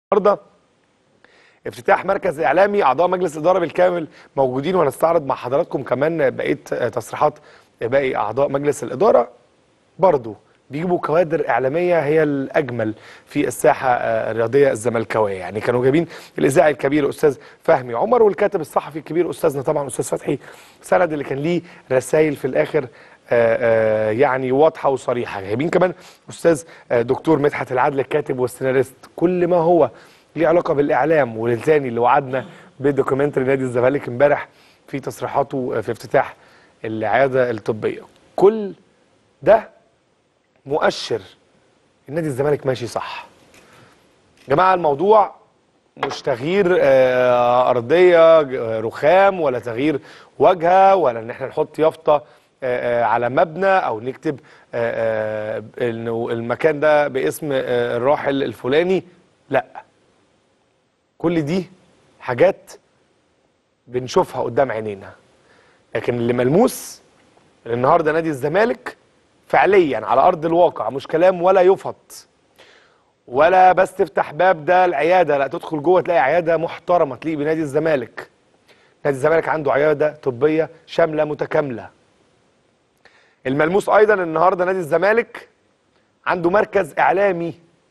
النهارده افتتاح مركز اعلامي اعضاء مجلس الاداره بالكامل موجودين وهنستعرض مع حضراتكم كمان بقيه تصريحات باقي اعضاء مجلس الاداره برضو بيجيبوا كوادر اعلاميه هي الاجمل في الساحه الرياضيه الزملكاويه يعني كانوا جايبين الاذاعي الكبير استاذ فهمي عمر والكاتب الصحفي الكبير استاذنا طبعا استاذ فتحي سند اللي كان ليه رسائل في الاخر آآ آآ يعني واضحه وصريحه جايبين كمان استاذ دكتور مدحت العدل الكاتب والسيناريست كل ما هو ليه علاقه بالاعلام والتاني اللي وعدنا بدوكيومنتري نادي الزمالك امبارح في تصريحاته في افتتاح العياده الطبيه كل ده مؤشر النادي الزمالك ماشي صح جماعه الموضوع مش تغيير ارضيه رخام ولا تغيير واجهه ولا ان احنا نحط يافطه على مبنى او نكتب انه المكان ده باسم الراحل الفلاني لا كل دي حاجات بنشوفها قدام عينينا لكن اللي ملموس النهارده نادي الزمالك فعليا على ارض الواقع مش كلام ولا يفط ولا بس تفتح باب ده العياده لا تدخل جوه تلاقي عياده محترمه تليق بنادي الزمالك نادي الزمالك عنده عياده طبيه شامله متكامله الملموس ايضا النهارده نادي الزمالك عنده مركز اعلامي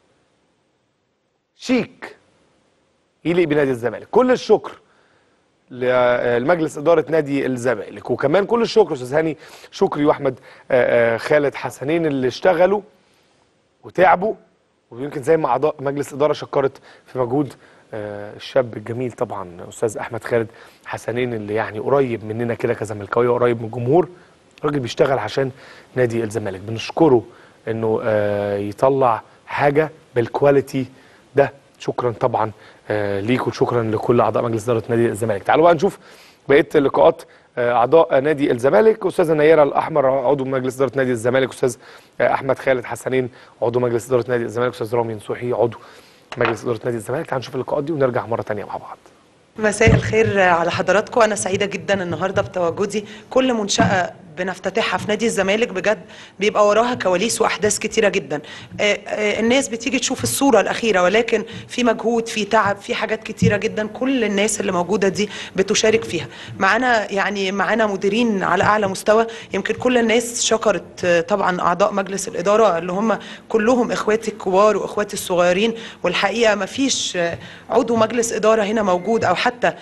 شيك يليق بنادي الزمالك كل الشكر لمجلس اداره نادي الزمالك وكمان كل الشكر استاذ هاني شكري واحمد خالد حسنين اللي اشتغلوا وتعبوا ويمكن زي ما اعضاء مجلس اداره شكرت في مجهود الشاب الجميل طبعا استاذ احمد خالد حسنين اللي يعني قريب مننا كده كزملكاويه قريب من الجمهور راجل بيشتغل عشان نادي الزمالك بنشكره انه يطلع حاجه بالكواليتي ده شكرا طبعا ليك وشكرا لكل اعضاء مجلس اداره نادي الزمالك تعالوا بقى نشوف بقيه لقاءات اعضاء نادي الزمالك استاذه نيره الاحمر عضو مجلس اداره نادي الزمالك استاذ احمد خالد حسنين عضو مجلس اداره نادي الزمالك استاذ رامي نصوحي عضو مجلس اداره نادي الزمالك تعالوا نشوف اللقاءات دي ونرجع مره ثانيه مع بعض مساء الخير على حضراتكم انا سعيده جدا النهارده بتواجدي كل منشاه بنفتتحها في نادي الزمالك بجد بيبقى وراها كواليس واحداث كتيره جدا الناس بتيجي تشوف الصوره الاخيره ولكن في مجهود في تعب في حاجات كتيره جدا كل الناس اللي موجوده دي بتشارك فيها معانا يعني معانا مديرين على اعلى مستوى يمكن كل الناس شكرت طبعا اعضاء مجلس الاداره اللي هم كلهم اخواتي الكبار واخواتي الصغيرين والحقيقه ما فيش عضو مجلس اداره هنا موجود او حتى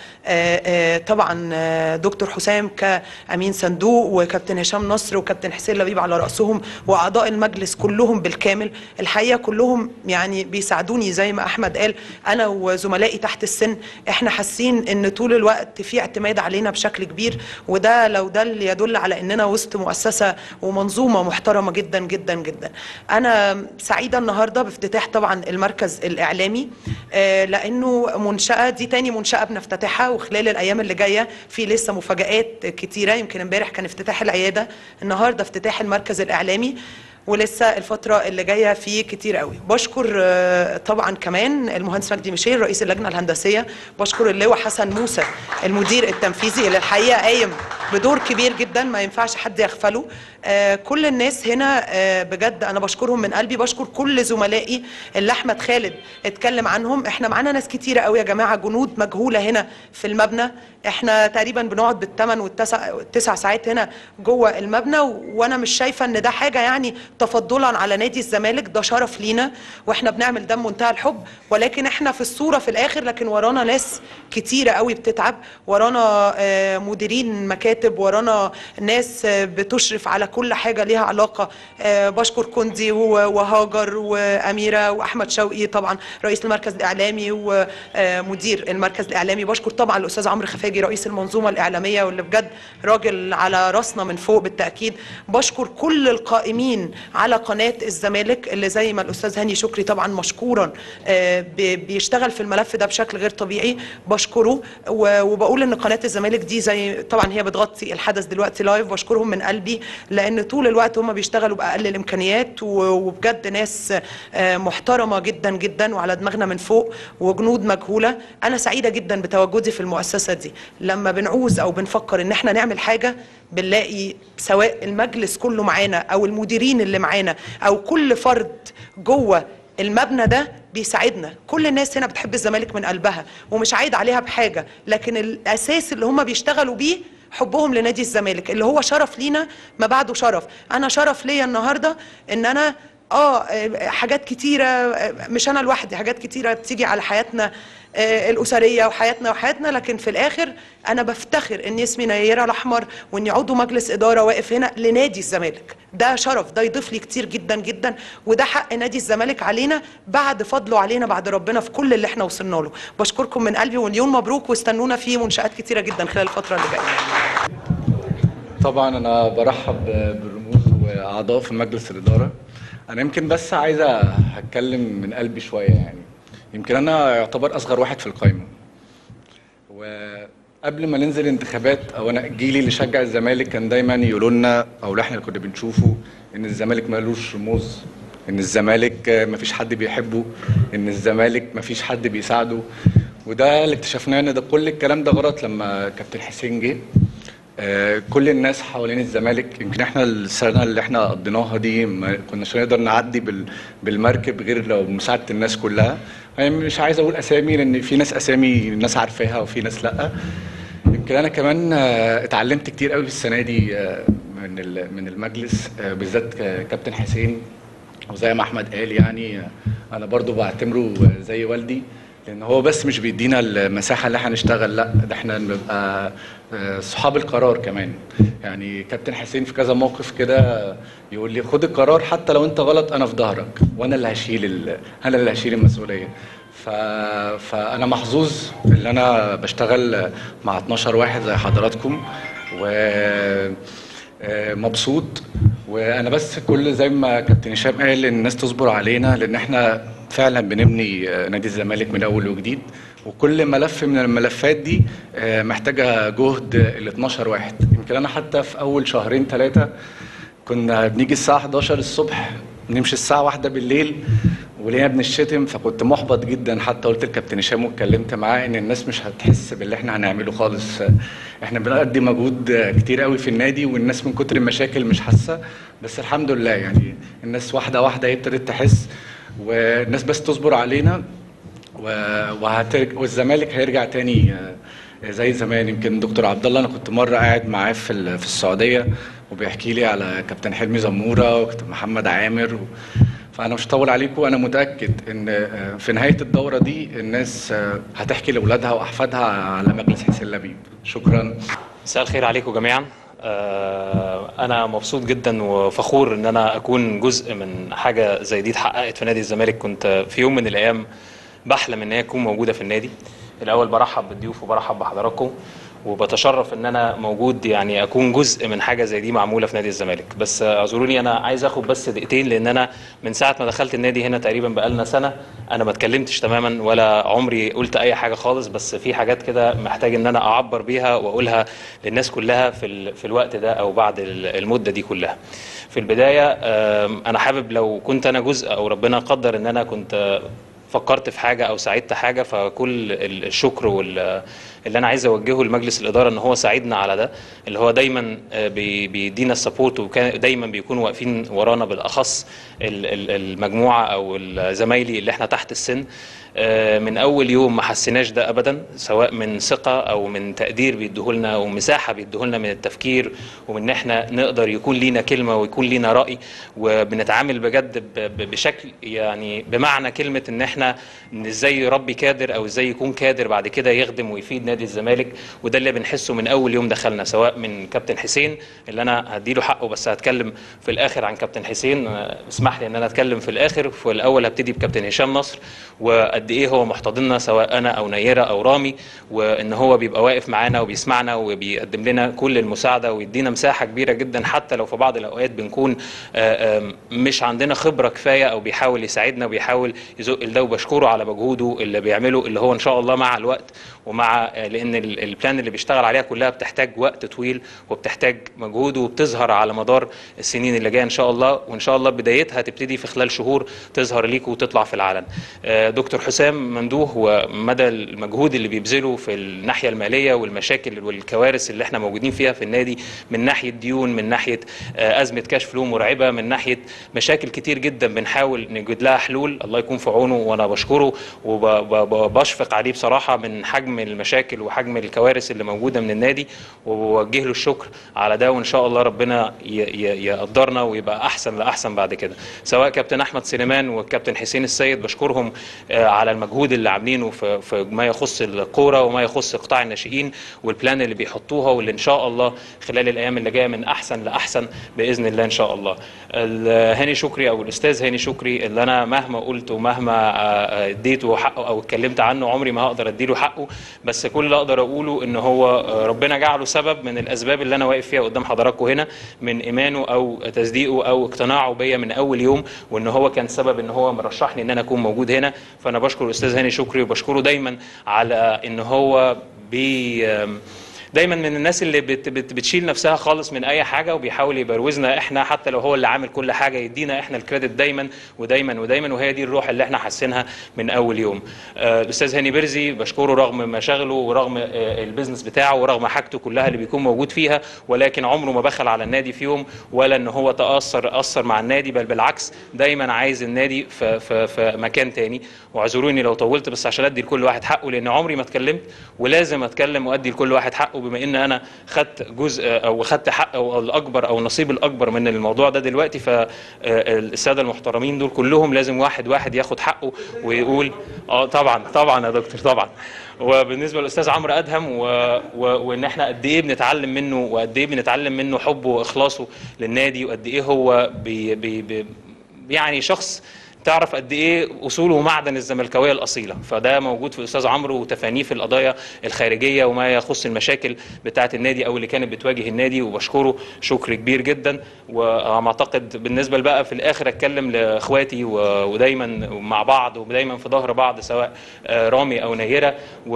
طبعا دكتور حسام كامين صندوق وكابتن هشام نصر وكابتن حسين لبيب على راسهم واعضاء المجلس كلهم بالكامل الحقيقه كلهم يعني بيساعدوني زي ما احمد قال انا وزملائي تحت السن احنا حاسين ان طول الوقت في اعتماد علينا بشكل كبير وده لو ده اللي يدل على اننا وسط مؤسسه ومنظومه محترمه جدا جدا جدا انا سعيده النهارده بافتتاح طبعا المركز الاعلامي آه لانه منشاه دي تاني منشاه بنفتتحها وخلال الايام اللي جايه في لسه مفاجات كتيره يمكن امبارح كان افتتاح العياده النهارده افتتاح المركز الاعلامي ولسه الفترة اللي جاية فيه كتير قوي بشكر طبعا كمان المهندس مجدي ميشيل رئيس اللجنة الهندسية بشكر اللواء حسن موسى المدير التنفيذي اللي الحقيقة قايم بدور كبير جدا ما ينفعش حد يغفله كل الناس هنا بجد انا بشكرهم من قلبي بشكر كل زملائي اللي احمد خالد اتكلم عنهم احنا معانا ناس كتيرة قوي يا جماعة جنود مجهولة هنا في المبنى احنا تقريبا بنقعد بالثمان والتسع التسع ساعات هنا جوه المبنى وانا مش شايفه ان ده حاجه يعني تفضلا على نادي الزمالك ده شرف لينا واحنا بنعمل ده بمنتهى الحب ولكن احنا في الصوره في الاخر لكن ورانا ناس كتيره قوي بتتعب ورانا مديرين مكاتب ورانا ناس بتشرف على كل حاجه ليها علاقه بشكر كندي وهاجر واميره واحمد شوقي طبعا رئيس المركز الاعلامي ومدير المركز الاعلامي بشكر طبعا الاستاذ عمرو خفاجي رئيس المنظومه الاعلاميه واللي بجد راجل على راسنا من فوق بالتاكيد بشكر كل القائمين على قناه الزمالك اللي زي ما الاستاذ هاني شكري طبعا مشكورا بيشتغل في الملف ده بشكل غير طبيعي بشكره وبقول ان قناه الزمالك دي زي طبعا هي بتغطي الحدث دلوقتي لايف بشكرهم من قلبي لان طول الوقت هم بيشتغلوا باقل الامكانيات وبجد ناس محترمه جدا جدا وعلى دماغنا من فوق وجنود مجهوله انا سعيده جدا بتواجدي في المؤسسه دي لما بنعوز او بنفكر ان احنا نعمل حاجه بنلاقي سواء المجلس كله معانا او المديرين اللي معانا او كل فرد جوه المبنى ده بيساعدنا كل الناس هنا بتحب الزمالك من قلبها ومش عايد عليها بحاجه لكن الاساس اللي هم بيشتغلوا بيه حبهم لنادي الزمالك اللي هو شرف لينا ما بعده شرف انا شرف ليا النهارده ان انا اه آه، حاجات كتيره آه، مش انا لوحدي حاجات كتيره بتيجي على حياتنا آه، الاسريه وحياتنا وحياتنا لكن في الاخر انا بفتخر ان اسمي نيره الاحمر واني عضو مجلس اداره واقف هنا لنادي الزمالك ده شرف ده يضيف لي كتير جدا جدا وده حق نادي الزمالك علينا بعد فضله علينا بعد ربنا في كل اللي احنا وصلنا له بشكركم من قلبي ومليون مبروك واستنونا في منشات كتيره جدا خلال الفتره اللي جايه طبعا انا برحب بالرموز واعضاء في مجلس الاداره انا يمكن بس عايز هتكلم من قلبي شويه يعني يمكن انا يعتبر اصغر واحد في القايمه وقبل ما ننزل انتخابات او انا جيلي اللي شجع الزمالك كان دايما يقولوا لنا او اللي احنا اللي كنا بنشوفه ان الزمالك مالوش رموز ان الزمالك مفيش حد بيحبه ان الزمالك مفيش حد بيساعده وده اللي اكتشفناه ان ده كل الكلام ده غلط لما كابتن حسين جه آه، كل الناس حوالين الزمالك يمكن احنا السنه اللي احنا قضيناها دي ما كناش هنقدر نعدي بال- بالمركب غير لو بمساعده الناس كلها يعني مش عايز اقول اسامي لان في ناس اسامي الناس عارفاها وفي ناس لا يمكن انا كمان آه، اتعلمت كتير قوي السنه دي آه، من ال- من المجلس آه، بالذات ك- كابتن حسين وزي ما احمد قال يعني آه، انا برضو بعتبره زي والدي لان هو بس مش بيدينا المساحه اللي احنا نشتغل لا ده احنا نبقى آه، صحاب القرار كمان يعني كابتن حسين في كذا موقف كده يقول لي خد القرار حتى لو انت غلط انا في ظهرك وانا اللي هشيل ال... انا اللي هشيل المسؤوليه ف... فانا محظوظ ان انا بشتغل مع 12 واحد زي حضراتكم و آه، مبسوط وانا بس كل زي ما كابتن هشام قال ان الناس تصبر علينا لان احنا فعلا بنبني آه، نادي الزمالك من اول وجديد وكل ملف من الملفات دي آه، محتاجه جهد ال 12 واحد يمكن انا حتى في اول شهرين ثلاثه كنا بنيجي الساعه 11 الصبح نمشي الساعه واحدة بالليل ولينا بنشتم فكنت محبط جدا حتى قلت للكابتن هشام واتكلمت معاه ان الناس مش هتحس باللي احنا هنعمله خالص احنا بنقدم مجهود كتير قوي في النادي والناس من كتر المشاكل مش حاسه بس الحمد لله يعني الناس واحده واحده هي ابتدت تحس والناس بس تصبر علينا و- وهترج... والزمالك هيرجع تاني آه، زي زمان يمكن دكتور عبد الله انا كنت مره قاعد معاه في ال- في السعوديه وبيحكي لي على كابتن حلمي زموره وكابتن محمد عامر و... فانا مش هطول عليكم انا متاكد ان آه، في نهايه الدوره دي الناس آه، هتحكي لاولادها واحفادها على مجلس حسين لبيب شكرا مساء الخير عليكم جميعا آه، انا مبسوط جدا وفخور ان انا اكون جزء من حاجه زي دي اتحققت في نادي الزمالك كنت في يوم من الايام بحلم ان هي تكون موجوده في النادي الاول برحب بالضيوف وبرحب بحضراتكم وبتشرف ان انا موجود يعني اكون جزء من حاجه زي دي معموله في نادي الزمالك بس آه، اعذروني انا عايز اخد بس دقيقتين لان انا من ساعه ما دخلت النادي هنا تقريبا بقالنا سنه انا ما اتكلمتش تماما ولا عمري قلت اي حاجه خالص بس في حاجات كده محتاج ان انا اعبر بيها واقولها للناس كلها في ال- في الوقت ده او بعد ال- المده دي كلها في البدايه آم، انا حابب لو كنت انا جزء او ربنا قدر ان انا كنت فكرت في حاجه او ساعدت حاجه فكل ال- الشكر وال اللي انا عايز اوجهه لمجلس الاداره ان هو ساعدنا على ده اللي هو دايما آه، بي- بيدينا السبورت وكان دايما بيكونوا واقفين ورانا بالاخص ال- ال- المجموعه او زمايلي اللي احنا تحت السن آه، من اول يوم ما حسيناش ده ابدا سواء من ثقه او من تقدير بيديهولنا ومساحه بيديهولنا من التفكير ومن ان احنا نقدر يكون لينا كلمه ويكون لينا راي وبنتعامل بجد ب- ب- بشكل يعني بمعنى كلمه ان احنا إن ازاي يربي كادر او ازاي يكون كادر بعد كده يخدم ويفيد نادي الزمالك وده اللي بنحسه من اول يوم دخلنا سواء من كابتن حسين اللي انا هديله حقه بس هتكلم في الاخر عن كابتن حسين آه، اسمح لي ان انا اتكلم في الاخر في الاول هبتدي بكابتن هشام نصر وقد ايه هو محتضننا سواء انا او نيره او رامي وان هو بيبقى واقف معانا وبيسمعنا وبيقدم لنا كل المساعده ويدينا مساحه كبيره جدا حتى لو في بعض الاوقات بنكون آه، آم، مش عندنا خبره كفايه او بيحاول يساعدنا وبيحاول يزق لده وبشكره على مجهوده اللي بيعمله اللي هو ان شاء الله مع الوقت ومع آه، لان ال- البلان اللي بيشتغل عليها كلها بتحتاج وقت طويل وبتحتاج مجهود وبتظهر على مدار السنين اللي جايه ان شاء الله وان شاء الله بدايتها تبتدي في خلال شهور تظهر ليكم وتطلع في العلن آه، دكتور حسام مندوه ومدى المجهود اللي بيبذله في الناحيه الماليه والمشاكل والكوارث اللي احنا موجودين فيها في النادي من ناحيه ديون من ناحيه آه، ازمه كاش فلو مرعبه من ناحيه مشاكل كتير جدا بنحاول نجد لها حلول الله يكون في عونه وانا بشكره وبشفق عليه بصراحه من حجم المشاكل وحجم الكوارث اللي موجوده من النادي وبوجه له الشكر على ده وان شاء الله ربنا ي- ي- يقدرنا ويبقى احسن لاحسن بعد كده سواء كابتن احمد سليمان والكابتن حسين السيد بشكرهم آه، على المجهود اللي عاملينه في في ما يخص الكوره وما يخص قطاع الناشئين والبلان اللي بيحطوها واللي ان شاء الله خلال الايام اللي جايه من احسن لاحسن باذن الله ان شاء الله ال- هاني شكري او الاستاذ هاني شكري اللي انا مهما قلت ومهما آه، آه، اديته حقه او اتكلمت عنه عمري ما هقدر اديله حقه بس كل اللي اقدر اقوله ان هو آه، ربنا جعله سبب من الاسباب اللي انا واقف فيها قدام حضراتكم هنا من ايمانه او تصديقه او اقتناعه بيا من اول يوم وان هو كان سبب ان هو مرشحني ان انا اكون موجود هنا فانا بشكر الاستاذ هاني شكري وبشكره دايما على ان هو بي آم، دايما من الناس اللي بت بت بتشيل نفسها خالص من اي حاجه وبيحاول يبروزنا احنا حتى لو هو اللي عامل كل حاجه يدينا احنا الكريدت دايما ودايما ودايما وهي دي الروح اللي احنا حاسينها من اول يوم آه، الاستاذ هاني برزي بشكره رغم مشاغله ورغم آه، البيزنس بتاعه ورغم حاجته كلها اللي بيكون موجود فيها ولكن عمره ما بخل على النادي في يوم ولا ان هو تاثر اثر مع النادي بل بالعكس دايما عايز النادي في في في مكان تاني واعذروني لو طولت بس عشان ادي لكل واحد حقه لان عمري ما اتكلمت ولازم اتكلم وادي لكل واحد حقه بما ان انا خدت جزء او خدت حق او الاكبر او النصيب الاكبر من الموضوع ده دلوقتي فالساده المحترمين دول كلهم لازم واحد واحد ياخد حقه ويقول اه طبعا طبعا يا دكتور طبعا وبالنسبه للاستاذ عمرو ادهم و... و... وان احنا قد ايه بنتعلم منه وقد ايه بنتعلم منه حبه واخلاصه للنادي وقد ايه هو بي... بي... بي... يعني شخص تعرف قد ايه اصوله ومعدن الزملكاويه الاصيله فده موجود في الاستاذ عمرو وتفانيه في القضايا الخارجيه وما يخص المشاكل بتاعه النادي او اللي كانت بتواجه النادي وبشكره شكر كبير جدا واعتقد بالنسبه بقى في الاخر اتكلم لاخواتي و- ودايما مع بعض ودايما في ظهر بعض سواء آه، رامي او نيره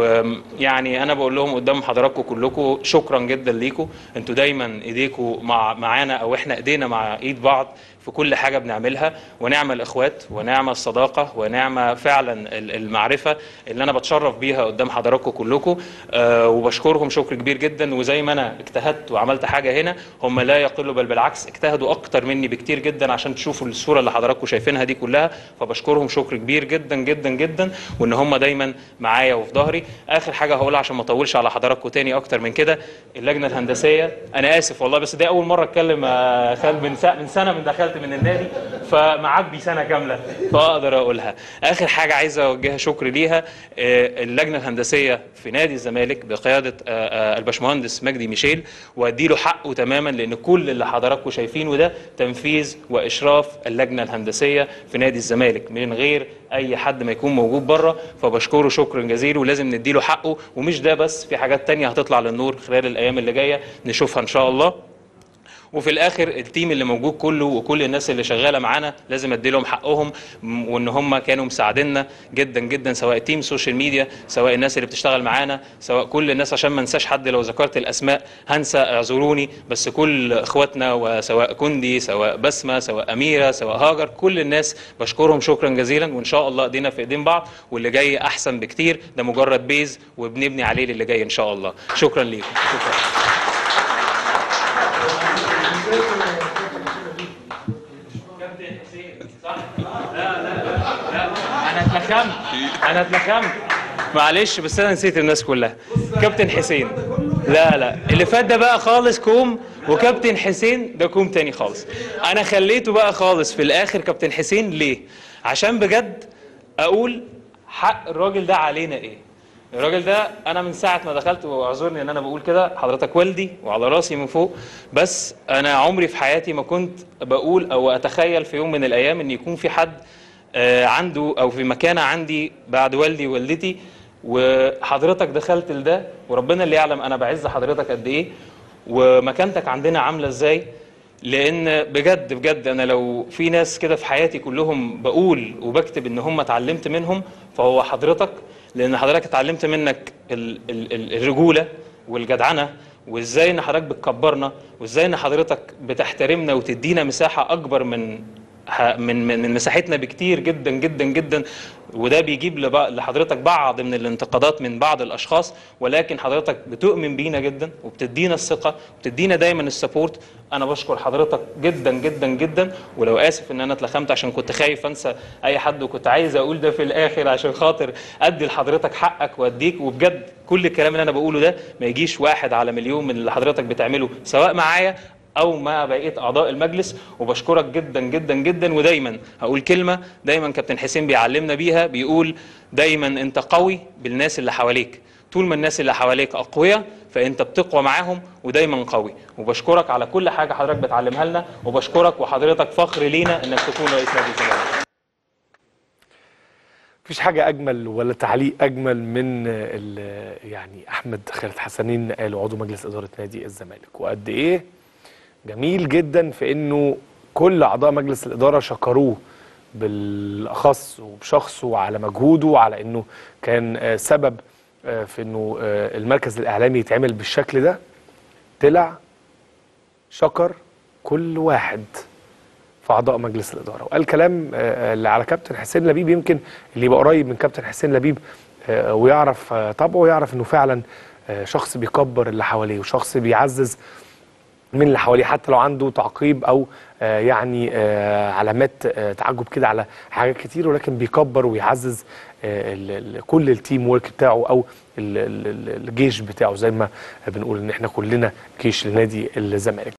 ويعني انا بقول لهم قدام حضراتكم كلكم شكرا جدا ليكم انتوا دايما ايديكم مع معانا او احنا ايدينا مع ايد بعض في كل حاجه بنعملها ونعمل اخوات ونعمل صداقه ونعمل فعلا ال- المعرفه اللي انا بتشرف بيها قدام حضراتكم كلكم آه وبشكرهم شكر كبير جدا وزي ما انا اجتهدت وعملت حاجه هنا هم لا يقلوا بل بالعكس اجتهدوا اكتر مني بكتير جدا عشان تشوفوا الصوره اللي حضراتكم شايفينها دي كلها فبشكرهم شكر كبير جدا جدا جدا وان هم دايما معايا وفي ظهري اخر حاجه هقولها عشان ما اطولش على حضراتكم تاني اكتر من كده اللجنه الهندسيه انا اسف والله بس دي اول مره اتكلم آه، خالد من سنه من سنه من دخلت من النادي فمعبي سنه كامله فاقدر اقولها اخر حاجه عايز اوجهها شكر ليها آه، اللجنه الهندسيه في نادي الزمالك بقياده آه، آه، الباشمهندس مجدي ميشيل وادي له حقه تماما لان كل اللي حضراتكم شايفينه ده تنفيذ واشراف اللجنه الهندسيه في نادي الزمالك من غير اي حد ما يكون موجود بره فبشكره شكر جزيل ولازم نديله حقه ومش ده بس في حاجات تانية هتطلع للنور خلال الايام اللي جايه نشوفها ان شاء الله وفي الاخر التيم اللي موجود كله وكل الناس اللي شغاله معانا لازم ادي لهم حقهم م- وان هم كانوا مساعديننا جدا جدا سواء تيم سوشيال ميديا سواء الناس اللي بتشتغل معانا سواء كل الناس عشان ما انساش حد لو ذكرت الاسماء هنسى اعذروني بس كل اخواتنا وسواء كندي سواء بسمه سواء اميره سواء هاجر كل الناس بشكرهم شكرا جزيلا وان شاء الله ايدينا في ايدين بعض واللي جاي احسن بكتير ده مجرد بيز وبنبني عليه للي جاي ان شاء الله شكرا ليكم شكرا كابتن حسين صح؟ لا لا لا انا اتلخمت انا اتلخمت معلش بس انا نسيت الناس كلها كابتن حسين لا لا اللي فات ده بقى خالص كوم وكابتن حسين ده كوم تاني خالص انا خليته بقى خالص في الاخر كابتن حسين ليه عشان بجد اقول حق الراجل ده علينا ايه الراجل ده انا من ساعه ما دخلت واعذرني ان انا بقول كده حضرتك والدي وعلى راسي من فوق بس انا عمري في حياتي ما كنت بقول او اتخيل في يوم من الايام ان يكون في حد آه، عنده او في مكانه عندي بعد والدي ووالدتي وحضرتك دخلت لده وربنا اللي يعلم انا بعز حضرتك قد ايه ومكانتك عندنا عامله ازاي لان بجد بجد انا لو في ناس كده في حياتي كلهم بقول وبكتب ان هم اتعلمت منهم فهو حضرتك لان حضرتك اتعلمت منك ال- ال- ال- الرجوله والجدعنه وازاي ان حضرتك بتكبرنا وازاي ان حضرتك بتحترمنا وتدينا مساحه اكبر من ه- من من من مساحتنا بكتير جدا جدا جدا وده بيجيب لبع- لحضرتك بعض من الانتقادات من بعض الاشخاص ولكن حضرتك بتؤمن بينا جدا وبتدينا الثقه وبتدينا دايما السبورت انا بشكر حضرتك جدا جدا جدا ولو اسف ان انا اتلخمت عشان كنت خايف انسى اي حد وكنت عايز اقول ده في الاخر عشان خاطر ادي لحضرتك حقك واديك وبجد كل الكلام اللي انا بقوله ده ما يجيش واحد على مليون من اللي حضرتك بتعمله سواء معايا او مع بقيه اعضاء المجلس وبشكرك جدا جدا جدا ودايما هقول كلمه دايما كابتن حسين بيعلمنا بيها بيقول دايما انت قوي بالناس اللي حواليك طول ما الناس اللي حواليك اقوياء فانت بتقوى معاهم ودايما قوي وبشكرك على كل حاجه حضرتك بتعلمها لنا وبشكرك وحضرتك فخر لينا انك تكون رئيس نادي الزمالك مفيش حاجة أجمل ولا تعليق أجمل من ال- يعني أحمد خالد حسنين قاله عضو مجلس إدارة نادي الزمالك وقد إيه جميل جدا في إنه كل أعضاء مجلس الإدارة شكروه بالأخص وبشخصه على مجهوده وعلى إنه كان آه، سبب آه، في إنه آه، المركز الإعلامي يتعمل بالشكل ده طلع شكر كل واحد في اعضاء مجلس الاداره وقال كلام آه، اللي على كابتن حسين لبيب يمكن اللي يبقى قريب من كابتن حسين لبيب آه، ويعرف آه، طبعه ويعرف انه فعلا آه، شخص بيكبر اللي حواليه وشخص بيعزز من اللي حواليه حتى لو عنده تعقيب او آه، يعني آه، علامات آه، تعجب كده على حاجات كتير ولكن بيكبر ويعزز آه، ال- ال- كل التيم ورك بتاعه او ال- ال- ال- الجيش بتاعه زي ما بنقول ان احنا كلنا جيش لنادي الزمالك